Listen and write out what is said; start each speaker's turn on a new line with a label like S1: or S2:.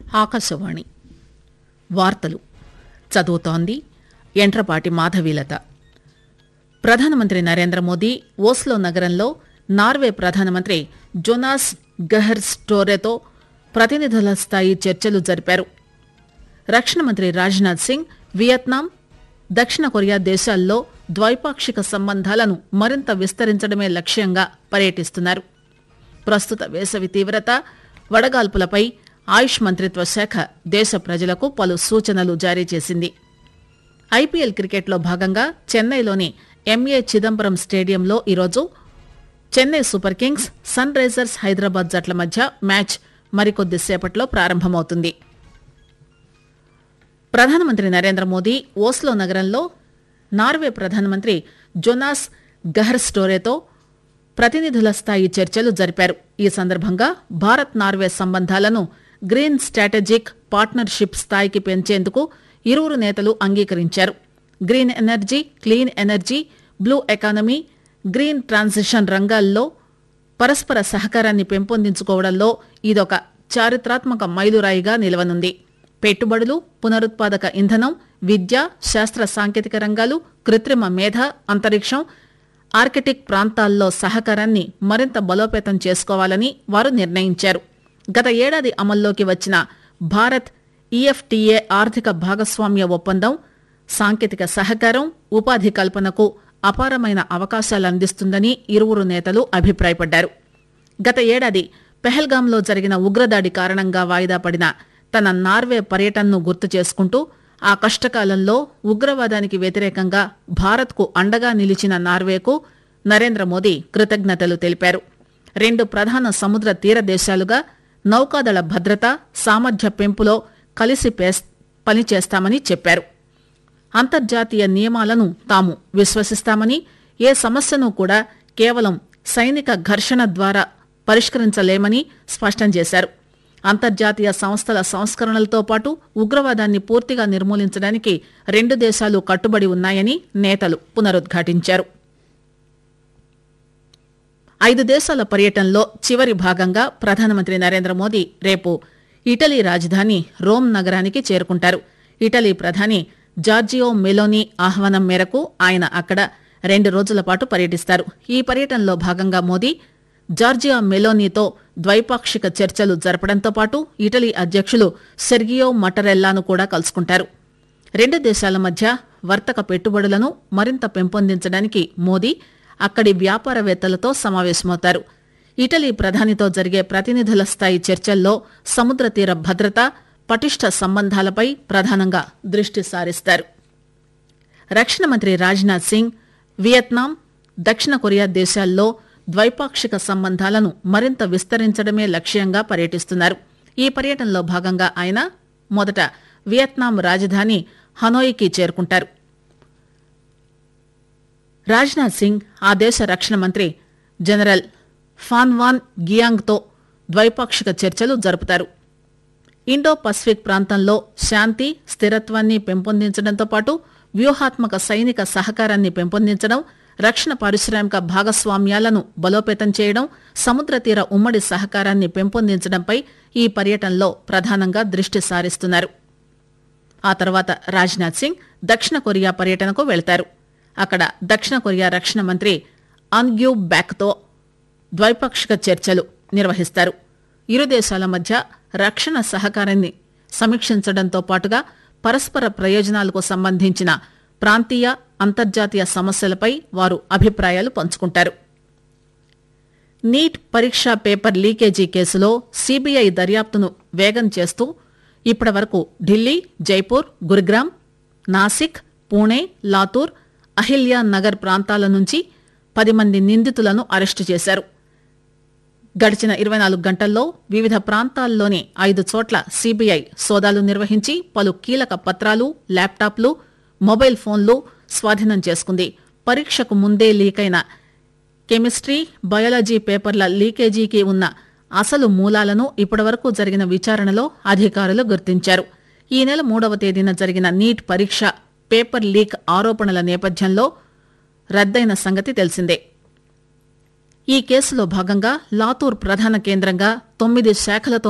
S1: ఆకాశవాణి వార్తలు చదువుతోంది ఎంట్రపాటి మాధవీలత ప్రధానమంత్రి నరేంద్ర మోదీ ఓస్లో నగరంలో నార్వే ప్రధానమంత్రి జొనాస్ గహర్ స్టోరెతో ప్రతినిధుల స్థాయి చర్చలు జరిపారు రక్షణ మంత్రి రాజ్నాథ్ సింగ్ వియత్నాం దక్షిణ కొరియా దేశాల్లో ద్వైపాక్షిక సంబంధాలను మరింత విస్తరించడమే లక్ష్యంగా పర్యటిస్తున్నారు ప్రస్తుత వేసవి తీవ్రత వడగాల్పులపై ఆయుష్ మంత్రిత్వ శాఖ దేశ ప్రజలకు పలు సూచనలు జారీ చేసింది ఐపీఎల్ క్రికెట్లో భాగంగా చెన్నైలోని ఎంఏ చిదంబరం స్టేడియంలో ఈరోజు Chennai super kings sunrisers Hyderabad జట్ల మధ్య మ్యాచ్ మరికొద్దిసేపట్లో ప్రారంభమవుతుంది ప్రధానమంత్రి నరేంద్ర మోదీ ఓస్లో నగరంలో నార్వే ప్రధానమంత్రి జొనాస్ గహర్ స్టోరేతో ప్రతినిధుల స్థాయి చర్చలు జరిపారు ఈ సందర్భంగా భారత్ నార్వే సంబంధాలను గ్రీన్ స్ట్రాటజిక్ పార్ట్నర్షిప్ స్థాయికి పెంచేందుకు ఇరువురు నేతలు అంగీకరించారు green energy clean energy blue economy green transition రంగాల్లో పరస్పర సహకారాన్ని పెంపొందించుకోవడంలో ఇదొక చారిత్రాత్మక మైలురాయిగా నిలవనుంది పెట్టుబడులు పునరుత్పాదక ఇంధనం విద్య శాస్త్ర సాంకేతిక రంగాలు కృత్రిమ మేధ అంతరిక్షం ఆర్కిటిక్ ప్రాంతాల్లో సహకారాన్ని మరింత బలోపేతం చేసుకోవాలని వారు నిర్ణయించారు గత ఏడాది అమల్లోకి వచ్చిన భారత్ ఈఎఫ్టీఏ ఆర్థిక భాగస్వామ్య ఒప్పందం సాంకేతిక సహకారం ఉపాధి కల్పనకు అపారమైన అవకాశాలు అందిస్తుందని ఇరువురు నేతలు అభిప్రాయపడ్డారు గత ఏడాది పెహల్గాంలో జరిగిన ఉగ్రదాడి కారణంగా వాయిదా పడిన తన నార్వే పర్యటనను గుర్తు చేసుకుంటూ ఆ కష్టకాలంలో ఉగ్రవాదానికి వ్యతిరేకంగా భారత్కు అండగా నిలిచిన నార్వేకు నరేంద్ర మోదీ కృతజ్ఞతలు తెలిపారు రెండు ప్రధాన సముద్ర తీర దేశాలుగా నౌకాదళ భద్రత సామర్థ్య పెంపులో కలిసి పేస్- పనిచేస్తామని చెప్పారు అంతర్జాతీయ నియమాలను తాము విశ్వసిస్తామని ఏ సమస్యను కూడా కేవలం సైనిక ఘర్షణ ద్వారా పరిష్కరించలేమని స్పష్టం చేశారు అంతర్జాతీయ సంస్థల సంస్కరణలతో పాటు ఉగ్రవాదాన్ని పూర్తిగా నిర్మూలించడానికి రెండు దేశాలు కట్టుబడి ఉన్నాయని నేతలు పునరుద్ఘాటించారు ఐదు దేశాల పర్యటనలో చివరి భాగంగా ప్రధానమంత్రి నరేంద్ర మోదీ రేపు ఇటలీ రాజధాని రోమ్ నగరానికి చేరుకుంటారు ఇటలీ ప్రధాని జార్జియో మెలోనీ ఆహ్వానం మేరకు ఆయన అక్కడ రెండు రోజుల పాటు పర్యటిస్తారు ఈ పర్యటనలో భాగంగా మోదీ జార్జియా మెలోనీతో ద్వైపాక్షిక చర్చలు జరపడంతో పాటు ఇటలీ అధ్యక్షులు సెర్గియో మటరెల్లాను కూడా కలుసుకుంటారు రెండు దేశాల మధ్య వర్తక పెట్టుబడులను మరింత పెంపొందించడానికి మోదీ అక్కడి వ్యాపారవేత్తలతో సమావేశమవుతారు ఇటలీ ప్రధానితో జరిగే ప్రతినిధుల స్థాయి చర్చల్లో సముద్ర తీర భద్రత పటిష్ట సంబంధాలపై ప్రధానంగా దృష్టి సారిస్తారు రక్షణ మంత్రి రాజ్నాథ్ సింగ్ వియత్నాం దక్షిణ కొరియా దేశాల్లో ద్వైపాక్షిక సంబంధాలను మరింత విస్తరించడమే లక్ష్యంగా పర్యటిస్తున్నారు ఈ పర్యటనలో భాగంగా ఆయన మొదట వియత్నాం రాజధాని హనోయికి చేరుకుంటారు రాజ్నాథ్ సింగ్ ఆ దేశ రక్షణ మంత్రి జనరల్ ఫాన్వాన్ గియాంగ్తో ద్వైపాక్షిక చర్చలు జరుపుతారు ఇండో పసిఫిక్ ప్రాంతంలో శాంతి స్థిరత్వాన్ని పెంపొందించడంతో పాటు వ్యూహాత్మక సైనిక సహకారాన్ని పెంపొందించడం రక్షణ పారిశ్రామిక భాగస్వామ్యాలను బలోపేతం చేయడం సముద్ర తీర ఉమ్మడి సహకారాన్ని పెంపొందించడంపై ఈ పర్యటనలో ప్రధానంగా దృష్టి సారిస్తున్నారు ఆ తర్వాత రాజ్నాథ్ సింగ్ దక్షిణ కొరియా పర్యటనకు వెళతారు అక్కడ దక్షిణ కొరియా రక్షణ మంత్రి అన్గ్యూ బ్యాక్తో ద్వైపాక్షిక చర్చలు నిర్వహిస్తారు ఇరు దేశాల మధ్య రక్షణ సహకారాన్ని సమీక్షించడంతో పాటుగా పరస్పర ప్రయోజనాలకు సంబంధించిన ప్రాంతీయ అంతర్జాతీయ సమస్యలపై వారు అభిప్రాయాలు పంచుకుంటారు నీట్ పరీక్షా పేపర్ లీకేజీ కేసులో సీబీఐ దర్యాప్తును వేగం చేస్తూ ఇప్పటివరకు ఢిల్లీ జైపూర్ గురుగ్రామ్ నాసిక్ పూణే లాతూర్ అహిల్యా నగర్ ప్రాంతాల నుంచి పది మంది నిందితులను అరెస్టు చేశారు గడిచిన ఇరవై నాలుగు గంటల్లో వివిధ ప్రాంతాల్లోని ఐదు చోట్ల సీబీఐ సోదాలు నిర్వహించి పలు కీలక పత్రాలు ల్యాప్టాప్లు మొబైల్ ఫోన్లు స్వాధీనం చేసుకుంది పరీక్షకు ముందే లీకైన కెమిస్ట్రీ బయాలజీ పేపర్ల లీకేజీకి ఉన్న అసలు మూలాలను ఇప్పటివరకు జరిగిన విచారణలో అధికారులు గుర్తించారు ఈ నెల మూడవ తేదీన జరిగిన నీట్ పరీక్ష పేపర్ లీక్ ఆరోపణల నేపథ్యంలో రద్దయిన సంగతి తెలిసిందే ఈ కేసులో భాగంగా లాతూర్ ప్రధాన కేంద్రంగా తొమ్మిది శాఖలతో